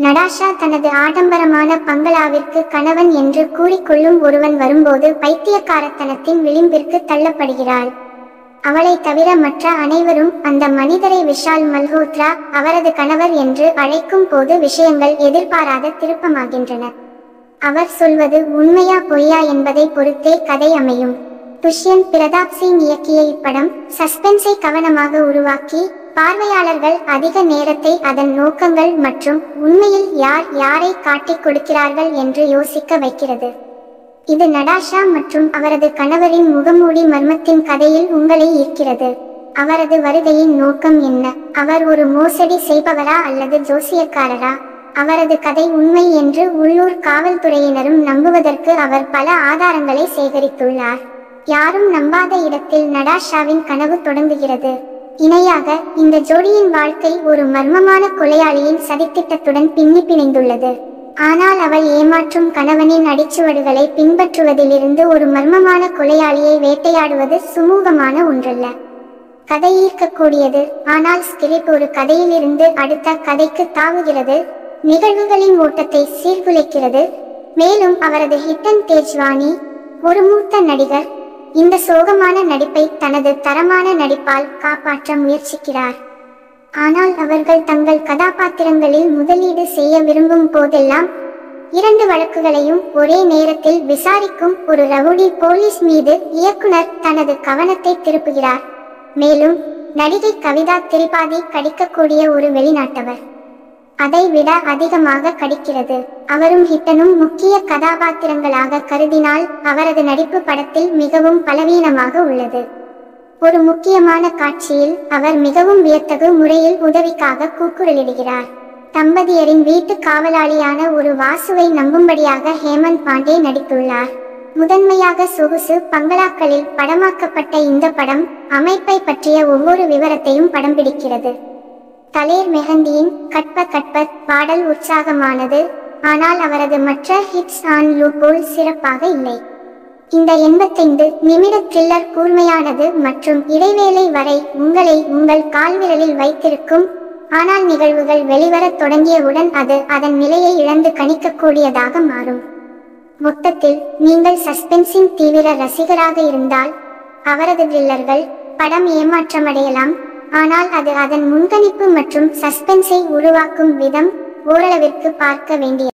Natasha தனது ஆடம்பரமான பங்களாவிற்கு கணவன் என்று கூறிக்கொள்ளும் ஒருவன் வரும்போது பைத்தியக்காரத்தனத்தின் விளிம்பிற்கு தள்ளப்படுகிறாள் அவளை தவிர மற்ற அனைவரும் அந்த மனிதரை விஷால் மல்ஹோத்ரா அவரது கணவர் என்று அழைக்கும் போது விஷயங்கள் எதிர்பாராத திருப்பமாகின்றன அவர் சொல்வது உண்மையா பொய்யா என்பதை பொறுத்தே கதை அமையும் துஷ்யந்த் பிரதாப் சிங் இயக்கிய இப்படம் சஸ்பென்ஸை கவனமாக உருவாக்கி பார்வையாளர்கள் அதிக நேரத்தை அதன் நோக்கங்கள் மற்றும் உண்மையில் யார் யாரை காட்டிக் கொடுக்கிறார்கள் என்று யோசிக்க வைக்கிறது இது நடாஷா மற்றும் அவரது கணவரின் முகமூடி மர்மத்தின் கதையில் உங்களை ஈர்க்கிறது அவரது வருகையின் நோக்கம் என்ன அவர் ஒரு மோசடி செய்பவரா அல்லது ஜோசியக்காரரா அவரது கதை உண்மை என்று உள்ளூர் காவல்துறையினரும் நம்புவதற்கு அவர் பல ஆதாரங்களை சேகரித்துள்ளார் யாரும் நம்பாத இடத்தில் நடாஷாவின் கனவு தொடங்குகிறது இணையாக இந்த ஜோடியின் வாழ்க்கை ஒரு மர்மமான கொலையாளியின் சதித்திட்டத்துடன் பின்னி பிணைந்துள்ளது ஆனால் அவள் ஏமாற்றும் கணவனின் அடிச்சுவடுகளை பின்பற்றுவதிலிருந்து ஒரு மர்மமான கொலையாளியை வேட்டையாடுவது சுமூகமான ஒன்றல்ல கதை ஈர்க்கக்கூடியது ஆனால் ஸ்கிரிப்ட் ஒரு கதையிலிருந்து அடுத்த கதைக்கு தாவுகிறது நிகழ்வுகளின் ஓட்டத்தை சீர்குலைக்கிறது மேலும் அவரது ஹிட்டன் தேஜ்வானி ஒரு மூத்த நடிகர் இந்த சோகமான நடிப்பை தனது தரமான நடிப்பால் காப்பாற்ற முயற்சிக்கிறார் ஆனால் அவர்கள் தங்கள் கதாபாத்திரங்களில் முதலீடு செய்ய விரும்பும் போதெல்லாம் இரண்டு வழக்குகளையும் ஒரே நேரத்தில் விசாரிக்கும் ஒரு ரவுடி போலீஸ் மீது இயக்குனர் தனது கவனத்தை திருப்புகிறார் மேலும் நடிகை கவிதா திரிபாதி கடிக்கக்கூடிய ஒரு வெளிநாட்டவர் அதை விட அதிகமாக கடிக்கிறது அவரும் ஹிட்டனும் முக்கிய கதாபாத்திரங்களாக கருதினால் அவரது நடிப்பு படத்தில் மிகவும் பலவீனமாக உள்ளது ஒரு முக்கியமான காட்சியில் அவர் மிகவும் வியத்தகு முறையில் உதவிக்காக கூக்குரலிடுகிறார் தம்பதியரின் வீட்டு காவலாளியான ஒரு வாசுவை நம்பும்படியாக ஹேமந்த் பாண்டே நடித்துள்ளார் முதன்மையாக சொகுசு பங்களாக்களில் படமாக்கப்பட்ட இந்த படம் அமைப்பை பற்றிய ஒவ்வொரு விவரத்தையும் படம் பிடிக்கிறது தலேர் மெஹந்தியின் கட்ப கட்ப பாடல் உற்சாகமானது ஆனால் அவரது மற்ற ஹிட்ஸ் ஆன் லூப் போல் சிறப்பாக இல்லை இந்த எண்பத்தைந்து நிமிட த்ரில்லர் கூர்மையானது மற்றும் இடைவேளை வரை உங்களை உங்கள் கால்விரலில் வைத்திருக்கும் ஆனால் நிகழ்வுகள் வெளிவரத் தொடங்கியவுடன் அது அதன் நிலையை இழந்து கணிக்கக்கூடியதாக மாறும் மொத்தத்தில் நீங்கள் சஸ்பென்ஸின் தீவிர ரசிகராக இருந்தால் அவரது த்ரில்லர்கள் படம் ஏமாற்றமடையலாம் ஆனால் அது அதன் முன்கணிப்பு மற்றும் சஸ்பென்ஸை உருவாக்கும் விதம் ஓரளவிற்கு பார்க்க வேண்டிய